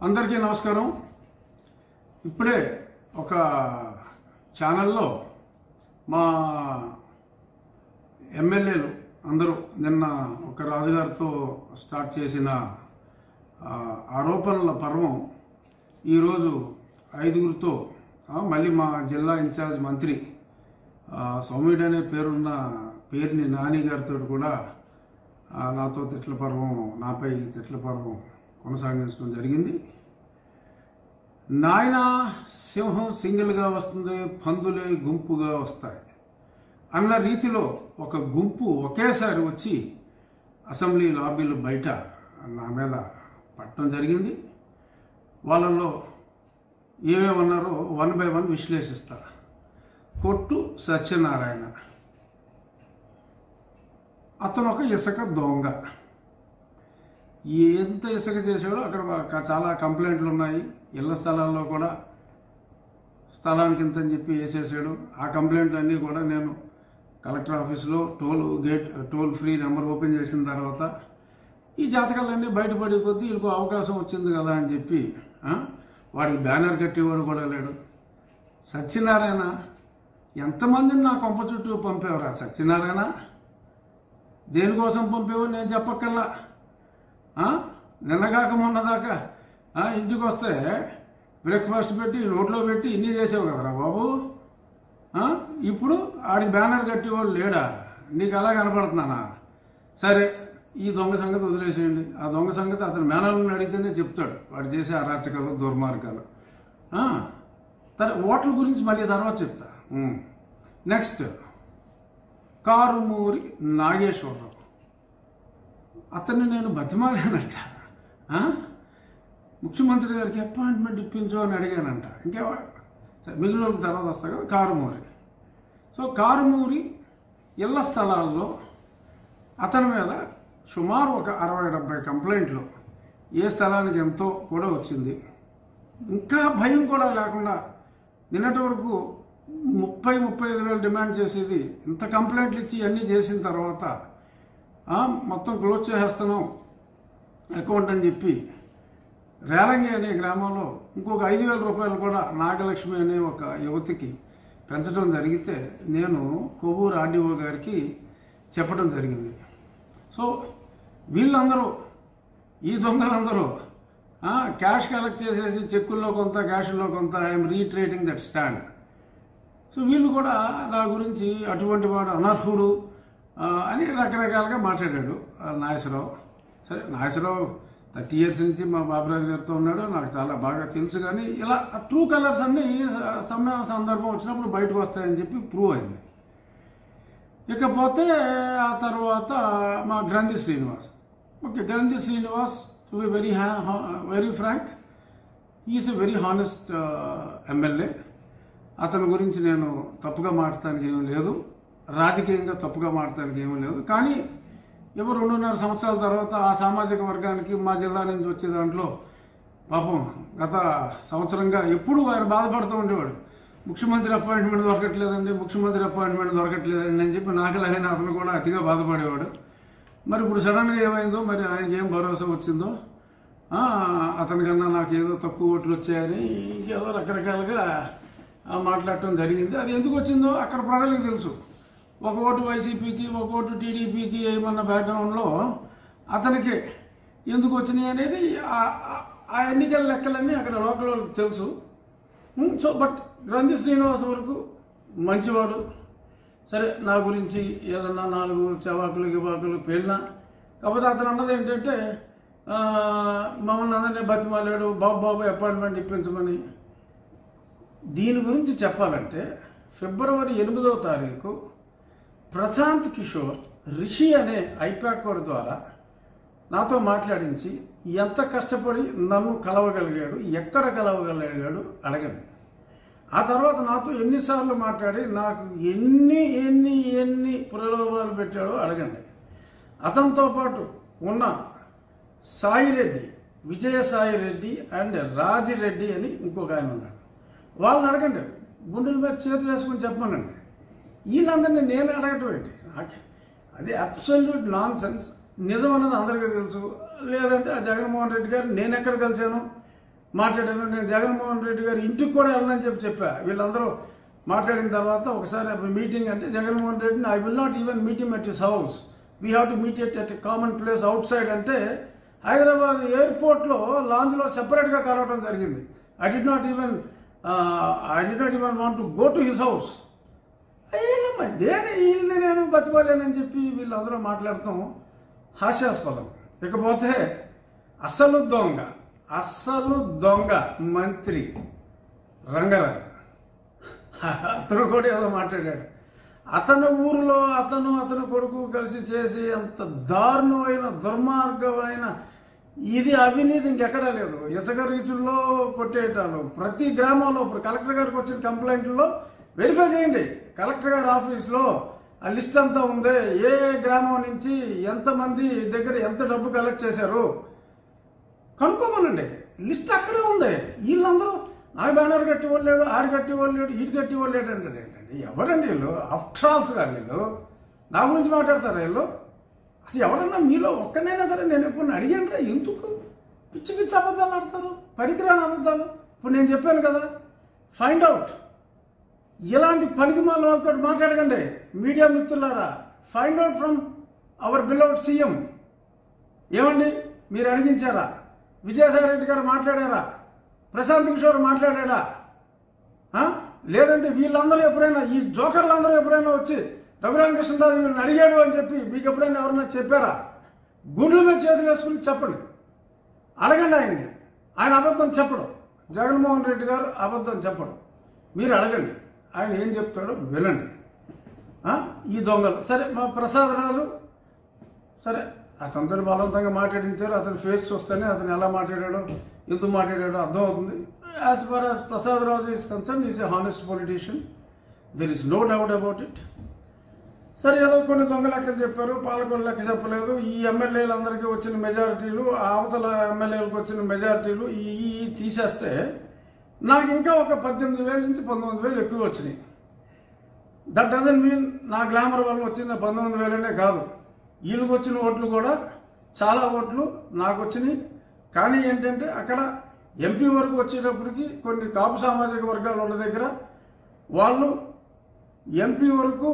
అందరికీ నమస్కారం ఇప్పుడే ఒక ఛానల్లో మా ఎమ్మెల్యేలు అందరూ నిన్న ఒక రాజుగారితో స్టార్ట్ చేసిన ఆ, ఆరోపణల పర్వం ఈరోజు ఐదుగురితో ఆ, మళ్ళీ మా జిల్లా ఇన్ఛార్జ్ మంత్రి ఆ, సౌమ్యుడు అనే పేరున్న పేరుని నాని గారితో కూడా ఆ, నాతో తిట్ల పర్వం నాపై తిట్ల పర్వం కొనసాగించడం జరిగింది నాయన సింహం సింగిల్గా వస్తుంది పందులే గుంపుగా వస్తాయి అన్న రీతిలో ఒక గుంపు ఒకేసారి వచ్చి అసెంబ్లీ లాబీలు బయట నా మీద పట్టడం జరిగింది వాళ్ళల్లో ఏమేమన్నారో వన్ బై వన్ విశ్లేషిస్తా కొట్టు సత్యనారాయణ అతను ఒక ఇసుక దొంగ ఎంత ఇసుక చేశాడో అక్కడ ఒక- చాలా కంప్లైంట్లు ఉన్నాయి ఇళ్ల స్థలాల్లో కూడా స్థలానికి ఇంత అని చెప్పి వేసేసాడు ఆ కంప్లైంట్లు అన్నీ కూడా నేను కలెక్టర్ ఆఫీస్లో toll gate toll free number open చేసిన తర్వాత ఈ జాతకాలన్నీ బయటపడే కొద్దీ వీళ్ళకు అవకాశం వచ్చింది కదా అని చెప్పి ఆ, వాడికి బ్యానర్ కట్టేవాడు కూడా లేడు సత్యనారాయణ ఎంతమందిని నా కొంప చుట్టూ పంపేవరా సత్యనారాయణ దేనికోసం పంపేవో నేను చెప్పక్కల్లా ఆ? నిన్నగాక మొన్నదాకా ఆ, ఇంటికి వస్తే బ్రేక్ఫాస్ట్ పెట్టి నోట్లో పెట్టి ఇన్ని చేసావు కదరా బాబు ఆ? ఇప్పుడు ఆడికి బ్యానర్ కట్టేవాడు లేడా నీకు అలా కనపడుతున్నానా సరే ఈ దొంగ సంగతి వదిలేసేయండి ఆ దొంగ సంగతి అతను మేనల్ని అడిగితేనే చెప్తాడు వాడు చేసే అరాచకాలు దుర్మార్గాలు ఆ? తర్ ఓట్ల గురించి మళ్ళీ తర్వాత చెప్తా ఉమ్. నెక్స్ట్ కారుమూరి నాగేశ్వరరావు అతన్ని నేను బతిమాలానంట ఆ? ముఖ్యమంత్రి గారికి అపాయింట్మెంట్ ఇప్పించు అని అడిగానంట ఇంకే సరే, మిగిలిన వాళ్ళకి తర్వాత వస్తా కదా కారుమూరి సో కారుమూరి ఇళ్ల స్థలాల్లో అతని మీద సుమారు ఒక అరవై డెబ్బై కంప్లైంట్లు ఏ స్థలానికి ఎంతో కూడా వచ్చింది ఇంకా భయం కూడా లేకుండా నిన్నటి వరకు ముప్పై ముప్పై ఐదు వేలు డిమాండ్ చేసేది ఇంత కంప్లైంట్లు ఇచ్చి అన్నీ చేసిన తర్వాత ఆ, మొత్తం క్లోజ్ చేసేస్తున్నాం అకౌంట్ అని చెప్పి రేలంగి అనే గ్రామంలో ఇంకొక ఐదు వేల రూపాయలు కూడా నాగలక్ష్మి అనే ఒక యువతికి పెంచడం జరిగితే నేను కొవ్వూరు ఆర్డీఓ గారికి చెప్పడం జరిగింది సో వీళ్ళందరూ ఈ దొంగలందరూ ఆ, క్యాష్ కలెక్ట్ చేసేసి చెక్కుల్లో కొంత క్యాష్లో కొంత I'm reiterating that stand so వీళ్ళు కూడా నా గురించి అటువంటి వాడు అనర్హుడు ఆ, అని రకరకాలుగా మాట్లాడాడు ఆ, నాగేశ్వరరావు సరే నాగేశ్వరరావు థర్టీ ఇయర్స్ నుంచి మా బాబురాజు గారితో ఉన్నాడు నాకు చాలా బాగా తెలుసు కానీ ఇలా ట్రూ కలర్స్ అన్ని సమయ సందర్భం వచ్చినప్పుడు బయటకు వస్తాయని చెప్పి ప్రూవ్ అయింది ఇకపోతే ఆ తర్వాత మా గ్రంథి Srinivas okay Granthi Srinivas to be very very frank is a very honest MLA అతని గురించి నేను తప్పుగా మాట్లాడటానికి ఏమీ లేదు రాజకీయంగా తప్పుగా మాట్లాడటానికి ఏమీ లేదు కానీ ఎవరు రెండున్నర సంవత్సరాల తర్వాత ఆ సామాజిక వర్గానికి మా జిల్లా నుంచి వచ్చే దాంట్లో పాపం గత సంవత్సరంగా ఎప్పుడు ఆయన బాధపడుతూ ఉండేవాడు ముఖ్యమంత్రి అపాయింట్మెంట్ దొరకట్లేదండి ముఖ్యమంత్రి అపాయింట్మెంట్ దొరకట్లేదండి అని చెప్పి నాగలహైన అతను కూడా అతిగా బాధపడేవాడు మరి ఇప్పుడు సడన్గా ఏమైందో మరి ఆయనకి ఏం భరోసా వచ్చిందో ఆ, అతనికన్నా నాకు ఏదో తక్కువ ఓట్లు వచ్చాయని ఇంకేదో రకరకాలుగా ఆ, మాట్లాడటం జరిగింది అది ఎందుకు వచ్చిందో అక్కడ ప్రజలకు తెలుసు ఒక ఓటు వైసీపీకి ఒక ఓటు టీడీపీకి ఏమన్న బ్యాక్గ్రౌండ్లో అతనికి ఎందుకు వచ్చినాయి అనేది ఆ- ఆ- ఆ ఎన్నికల లెక్కలన్నీ అక్కడ లోకల్ వాళ్ళకి తెలుసు ఉమ్, సో బట్ గ్రంథి శ్రీనివాస్ వరకు మంచివాడు సరే నా గురించి ఏదన్నా నాలుగు చవాకులు గివాకులు పేలినా కాకపోతే అతను అన్నది ఏంటంటే ఆ, మమ్మల్ని అందరినీ బతిమాలాడు బాబు బాబు అపాయింట్మెంట్ ఇప్పించమని దీని గురించి చెప్పాలంటే ఫిబ్రవరి ఎనిమిదవ తారీఖు ప్రశాంత్ కిషోర్ రిషి అనే ఐపాక్ ద్వారా నాతో మాట్లాడించి ఎంత కష్టపడి నన్ను కలవగలిగాడు ఎక్కడ కలవగలిగాడు అడగండి ఆ తర్వాత నాతో ఎన్నిసార్లు మాట్లాడి నాకు ఎన్ని ఎన్ని ఎన్ని ప్రలోభాలు పెట్టాడో అడగండి అతనితో పాటు ఉన్న సాయిరెడ్డి విజయసాయిరెడ్డి అండ్ రాజిరెడ్డి అని ఇంకొక ఆయన ఉన్నాడు వాళ్ళని అడగండి గుండెల మీద చేతులు వేసుకుని చెప్పమనండి వీళ్ళందరినీ నేను అడగటం ఏంటి నాకు అది అబ్సల్యూట్ నాన్ సెన్స్ నిజం అన్నది అందరికీ తెలుసు లేదంటే ఆ జగన్మోహన్ రెడ్డి గారు నేను ఎక్కడ కలిశాను మాట్లాడాను నేను జగన్మోహన్ రెడ్డి గారి ఇంటికి కూడా వెళ్ళనని చెప్పి చెప్పా వీళ్ళందరూ మాట్లాడిన తర్వాత ఒకసారి మీటింగ్ అంటే జగన్మోహన్ రెడ్డిని I will not even meet him at his house we have to meet at at common place outside అంటే హైదరాబాద్ ఎయిర్పోర్ట్లో లాంజ్లో సెపరేట్గా కలవడం జరిగింది I'd not even I'd not even want to go to his house వీళ్ళమ్మ నేను వీళ్ళని నేను బతికోలేనని చెప్పి వీళ్ళందరూ మాట్లాడటం హాస్యాస్పదం ఇకపోతే అసలు దొంగ అసలు దొంగ మంత్రి రంగరాజు అతను కూడా ఏదో మాట్లాడాడు అతని ఊరిలో అతను అతని కొడుకు కలిసి చేసి అంత దారుణమైన దుర్మార్గమైన ఇది అవినీతి ఇంకెక్కడా లేదు ఇసుక రీచుల్లో కొట్టేయటాలు ప్రతి గ్రామంలో ఇప్పుడు కలెక్టర్ గారికి వచ్చిన కంప్లైంట్లో వెరిఫై చేయండి కలెక్టర్ గారి ఆఫీస్లో ఆ లిస్ట్ అంతా ఉంది ఏ గ్రామం నుంచి ఎంతమంది దగ్గర ఎంత డబ్బు కలెక్ట్ చేశారు కనుక్కోమనండి లిస్ట్ అక్కడే ఉంది వీళ్ళందరూ నాకు బ్యానర్ కట్టి లేడు ఆడు కట్టి లేడు ఈడు కట్టి లేడు అంటే ఏంటండి ఎవరండి వీళ్ళు అఫ్ట్రాల్స్ గారు వీళ్ళు నా గురించి మాట్లాడతారు వీళ్ళు అసలు ఎవరన్నా మీలో ఒక్కనైనా సరే నేను ఎప్పుడు అడిగాను ఎందుకు పిచ్చి పిచ్చి అబద్ధాలు ఆడతారు పనికిరాని అబద్ధాలు ఇప్పుడు నేను చెప్పాను కదా ఫైండ్ అవుట్ ఇలాంటి పనికి మాల వాళ్ళతో మాట్లాడకండి మీడియా మిత్రులారా find out from our beloved CM ఏమండి మీరు అడిగించారా విజయసాయి రెడ్డి గారు మాట్లాడారా ప్రశాంత్ కిషోర్ మాట్లాడాడా ఆ? లేదంటే వీళ్ళందరూ ఎప్పుడైనా ఈ జోకర్లందరూ ఎప్పుడైనా వచ్చి రఘురామకృష్ణరాజు వీళ్ళని అడిగాడు అని చెప్పి మీకు ఎప్పుడైనా ఎవరైనా చెప్పారా గుండెల మీద చేతులు వేసుకుని చెప్పండి అడగండి ఆయన్ని ఆయన అబద్ధం చెప్పడం జగన్మోహన్ రెడ్డి గారు అబద్ధం చెప్పడం మీరు అడగండి ఆయన ఏం చెప్తాడో వినండి ఆ? ఈ దొంగలు సరే మా ప్రసాద్ రాజు సరే అతనితో బలవంతంగా మాట్లాడించారు అతని ఫేస్ చూస్తేనే అతను ఎలా మాట్లాడాడో ఎందుకు మాట్లాడాడో అర్థమవుతుంది as far as Prasad Raju is concern is a honest politician there is no doubt about it సరే ఏదో కొన్ని దొంగ లెక్కలు చెప్పారు పాలకొల్లు లెక్క చెప్పలేదు ఈ ఎమ్మెల్యేలందరికీ వచ్చిన మెజారిటీలు ఆ అవతల ఎమ్మెల్యేలకు వచ్చిన మెజారిటీలు ఈ ఈ ఈ తీసేస్తే నాకు ఇంకా ఒక పద్దెనిమిది వేల నుంచి పంతొమ్మిది వేలు ఎక్కువ వచ్చినాయి దట్ డజన్ మీన్ నా గ్లామర్ వల్ల వచ్చింది పంతొమ్మిది వేలనే కాదు వీళ్ళకి వచ్చిన ఓట్లు కూడా చాలా ఓట్లు నాకు వచ్చినాయి కానీ ఏంటంటే అక్కడ ఎంపీ వరకు వచ్చేటప్పటికి కొన్ని కాపు సామాజిక వర్గాలు ఉన్న దగ్గర వాళ్ళు ఎంపీ వరకు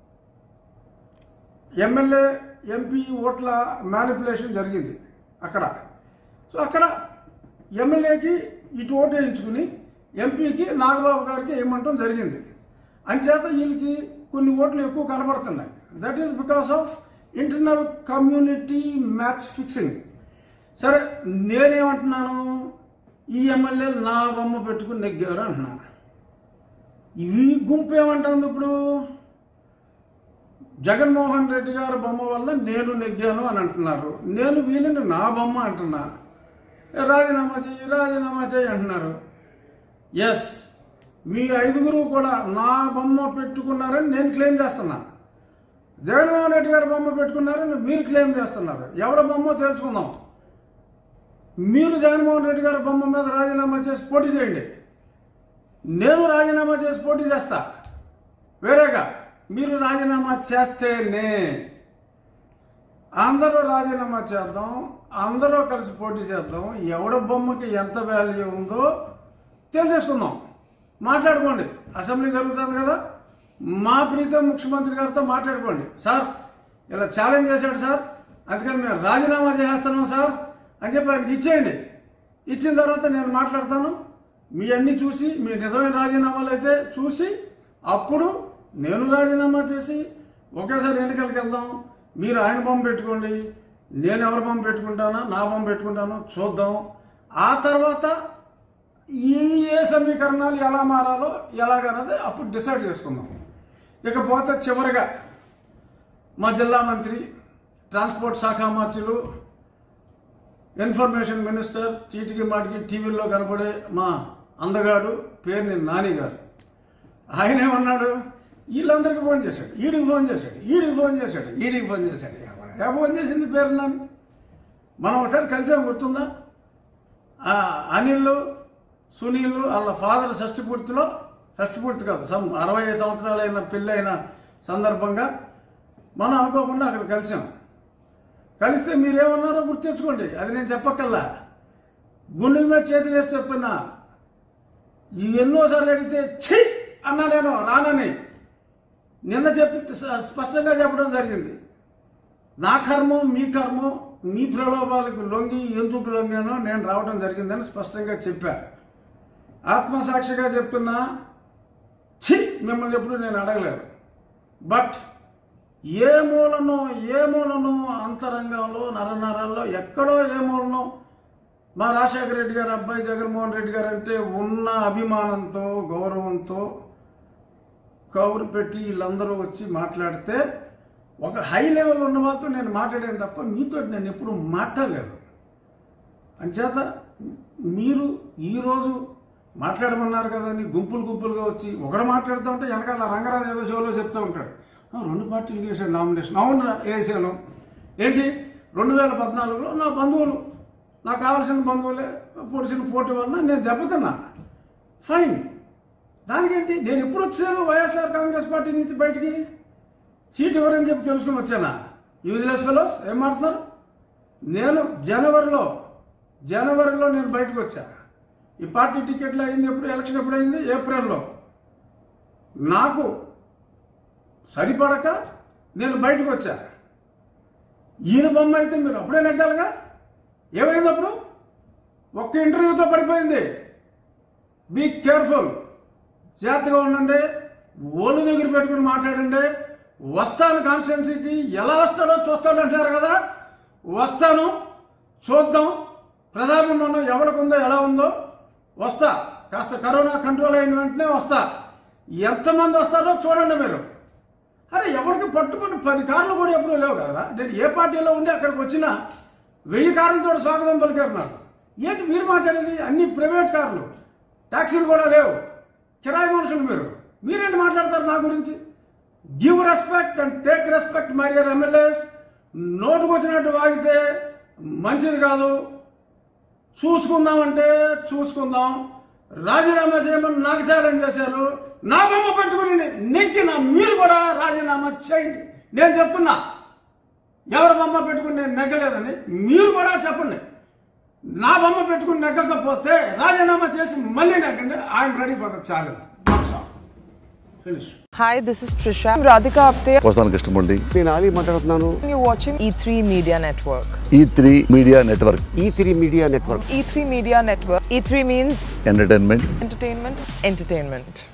ఎమ్మెల్యే ఎంపీ ఓట్ల మ్యానిపులేషన్ జరిగింది అక్కడ సో అక్కడ ఎమ్మెల్యేకి ఇటు ఓటు వేయించుకుని ఎంపీకి నాగబాబు గారికి వేయమంటం జరిగింది అంచేత వీళ్ళకి కొన్ని ఓట్లు ఎక్కువ కనబడుతున్నాయి that is because of internal community match fixing సరే నేనేమంటున్నాను ఈ ఎమ్మెల్యేలు నా బొమ్మ పెట్టుకుని నెగ్గారు అంటున్నాను ఇవి గుంపు ఏమంటుంది ఇప్పుడు జగన్మోహన్ రెడ్డి గారి బొమ్మ వల్ల నేను నెగ్గాను అని అంటున్నారు నేను వీళ్ళని నా బొమ్మ అంటున్నా ఏ రాజీనామా చెయ్యి రాజీనామా చెయ్యి అంటున్నారు ఎస్ మీ ఐదుగురు కూడా నా బొమ్మ పెట్టుకున్నారని నేను క్లెయిమ్ చేస్తున్నా జగన్మోహన్ రెడ్డి గారి బొమ్మ పెట్టుకున్నారని మీరు క్లెయిమ్ చేస్తున్నారు ఎవడ బొమ్మ తెలుసుకుందాం మీరు జగన్మోహన్ రెడ్డి గారి బొమ్మ మీద రాజీనామా చేసి పోటీ చేయండి నేను రాజీనామా చేసి పోటీ చేస్తా వేరేగా మీరు రాజీనామా చేస్తేనే అందరూ రాజీనామా చేద్దాం అందరూ కలిసి పోటీ చేద్దాం ఎవడ బొమ్మకి ఎంత వాల్యూ ఉందో తెలిసేసుకుందాం మాట్లాడుకోండి అసెంబ్లీ జరుగుతుంది కదా మా ప్రీతం ముఖ్యమంత్రి గారితో మాట్లాడుకోండి సార్ ఇలా ఛాలెంజ్ చేశాడు సార్ అందుకని మేము రాజీనామా చేసేస్తున్నాం సార్ అని చెప్పి ఆయనకి ఇచ్చేయండి ఇచ్చిన తర్వాత నేను మాట్లాడతాను మీ అన్ని చూసి మీ నిజమైన రాజీనామాలు అయితే చూసి అప్పుడు నేను రాజీనామా చేసి ఒకేసారి ఎన్నికలకు వెళ్దాం మీరు ఆయన బొమ్మ పెట్టుకోండి నేను ఎవరి బొమ్మ పెట్టుకుంటానో నా బొమ్మ పెట్టుకుంటానో చూద్దాం ఆ తర్వాత ఈ ఏ సమీకరణాలు ఎలా మారాలో ఎలాగన్నది అప్పుడు డిసైడ్ చేసుకుందాం ఇకపోతే చివరిగా మా జిల్లా మంత్రి ట్రాన్స్పోర్ట్ శాఖ మంత్రులు ఇన్ఫర్మేషన్ మినిస్టర్ చీటికి మాటికి టీవీలో కనపడే మా అందగాడు పేరుని నాని గారు ఆయన ఏమన్నాడు వీళ్ళందరికీ ఫోన్ చేశాడు ఈడికి ఫోన్ చేశాడు ఈడికి ఫోన్ చేశాడు ఈడికి ఫోన్ చేశాడు ఎవరైనా ఫోన్ చేసింది పేరు నాని మనం ఒకసారి కలిసాం గుర్తుందా ఆ అనిల్ సునీల్ వాళ్ళ ఫాదర్ షష్టి పూర్తిలో షష్టి పూర్తి కాదు సమ్ అరవై సంవత్సరాలైన పెళ్ళైన సందర్భంగా మనం అనుకోకుండా అక్కడ కలిసాం కలిస్తే మీరేమన్నారో గుర్తు తెచ్చుకోండి అది నేను చెప్పక్కల్లా గుండెల మీద చేతులు వేసి చెప్తున్నా ఇవి ఎన్నోసార్లు అడిగితే ఛీ అన్నా నేను రానని నిన్న చెప్పి స్పష్టంగా చెప్పడం జరిగింది నా కర్మం మీ కర్మం మీ ప్రలోభాలకు లొంగి ఎందుకు లొంగానో నేను రావడం జరిగిందని స్పష్టంగా చెప్పా ఆత్మసాక్షిగా చెప్తున్నా ఛీ మిమ్మల్ని ఎప్పుడు నేను అడగలేదు బట్ ఏ మూలనో ఏ మూలనో అంతరంగంలో నరనరాల్లో ఎక్కడో ఏ మూలనో మా రాజశేఖర రెడ్డి గారు అబ్బాయి జగన్మోహన్ రెడ్డి గారు అంటే ఉన్న అభిమానంతో గౌరవంతో కబురు పెట్టి వీళ్ళందరూ వచ్చి మాట్లాడితే ఒక హై లెవెల్ ఉన్న వాళ్ళతో నేను మాట్లాడాను తప్ప మీతో నేను ఎప్పుడు మాట్లాడలేదు అంచేత మీరు ఈరోజు మాట్లాడమన్నారు కదా అని గుంపులు గుంపులుగా వచ్చి ఒకడు మాట్లాడుతూ ఉంటే వెనకాల రంగరాజు ఏదో షోలో చెప్తూ ఉంటాడు "ఆ, రెండు పార్టీలు వేసాడు నామినేషన్ అవును వేసాను ఏంటి రెండు వేల పద్నాలుగులో నా బంధువులు నాకు కావాల్సిన బంధువులే పొడిచిన పోటీ వలన నేను దెబ్బతిన్నా ఫైన్ దానికేంటి నేను ఎప్పుడు వచ్చాను వైఎస్ఆర్ కాంగ్రెస్ పార్టీ నుంచి బయటికి సీట్ ఎవరని చెప్పి తెలుసుకుని వచ్చానా యూజ్లెస్ ఫెలోస్ ఏం మాట్లాడుతున్నారు నేను జనవరిలో జనవరిలో నేను బయటకు వచ్చా ఈ పార్టీ టికెట్లు అయింది ఎప్పుడు ఎలక్షన్ ఎప్పుడు అయింది ఏప్రిల్లో నాకు సరిపడక నేను బయటకు వచ్చా ఈయన బొమ్మ అయితే మీరు అప్పుడే నెగ్గాలిగా ఏమైంది అప్పుడు ఒక్క ఇంటర్వ్యూతో పడిపోయింది బీ కేర్ఫుల్ జాగ్రత్తగా ఉండండి ఓళ్ళు దగ్గర పెట్టుకుని మాట్లాడండి వస్తాను కాన్స్టిట్యున్సీకి ఎలా వస్తాడో చూస్తాడు అంటారు కదా వస్తాను చూద్దాం ప్రధానమంలో ఎవరికి ఉందో ఎలా ఉందో వస్తా కాస్త కరోనా కంట్రోల్ అయిన వెంటనే వస్తా ఎంతమంది వస్తారో చూడండి మీరు అరే ఎవరికి పట్టుబడి పది కార్లు కూడా ఎప్పుడూ లేవు కదా నేను ఏ పార్టీలో ఉండి అక్కడికి వచ్చినా వెయ్యి కార్లతో స్వాగతం పలికారు నాకు ఏంటి మీరు మాట్లాడేది అన్ని ప్రైవేట్ కార్లు ట్యాక్సీలు కూడా లేవు కిరాయి మనుషులు మీరు మీరేంటి మాట్లాడతారు నా గురించి give respect and take respect my dear MLAs నోటుకు వచ్చినట్టు వాగితే మంచిది కాదు చూసుకుందామంటే చూసుకుందాం రాజీనామా చేయమని నాకు ఛాలెంజ్ చేశారు నా బొమ్మ పెట్టుకుని నెక్కిన మీరు కూడా రాజీనామా చేయండి నేను చెప్తున్నా ఎవరి బొమ్మ పెట్టుకుని నేను నెగ్గలేదని మీరు కూడా చెప్పండి నా బొమ్మ పెట్టుకుని నెగ్గకపోతే రాజీనామా చేసి మళ్ళీ నెగ్గండి I'm ready for the challenge finish Hi, this is Trisha. I'm Radhika Apte. వస్తాను కృష్ణమూర్తి నేను ఆలీ మాట్లాడుతున్నాను You're watching E3 Media Network. E three media network E three media network E3 Media Network. E3 means entertainment entertainment, entertainment.